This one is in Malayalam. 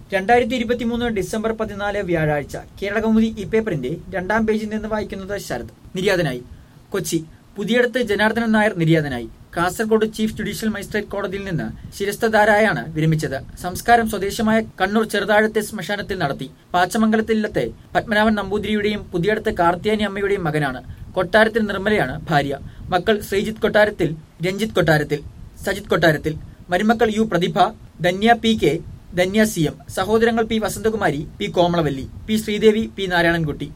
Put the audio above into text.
രണ്ടായിരത്തി ഇരുപത്തിമൂന്ന് ഡിസംബർ പതിനാല് വ്യാഴാഴ്ച കേരളകൗമുദി ഈ പേപ്പറിന്റെ രണ്ടാം പേജിൽ നിന്ന് വായിക്കുന്നത് ശരത് നിര്യാതനായി കൊച്ചി പുതിയടത്ത് ജനാർദ്ദനൻ നായർ നിര്യാതനായി കാസർഗോഡ് ചീഫ് ജുഡീഷ്യൽ മജിസ്ട്രേറ്റ് കോടതിയിൽ നിന്ന് ശിരസ്തധാരായാണ് വിരമിച്ചത് സംസ്കാരം സ്വദേശമായ കണ്ണൂർ ചെറുതാഴത്തെ ശ്മശാനത്തിൽ നടത്തി പാച്ചമംഗലത്തില്ലത്തെ പത്മനാഭൻ നമ്പൂതിരിയുടെയും പുതിയടത്ത് കാർത്തിയാനി അമ്മയുടെയും മകനാണ് കൊട്ടാരത്തിൽ നിർമ്മലയാണ് ഭാര്യ മക്കൾ ശ്രീജിത്ത് കൊട്ടാരത്തിൽ രഞ്ജിത്ത് കൊട്ടാരത്തിൽ സജിത് കൊട്ടാരത്തിൽ മരുമക്കൾ U Prathibha Dhanya P K Dhanya C M സഹോദരങ്ങൾ P Vasanthakumari P Komalavalli P Sreedevi P Narayanankutty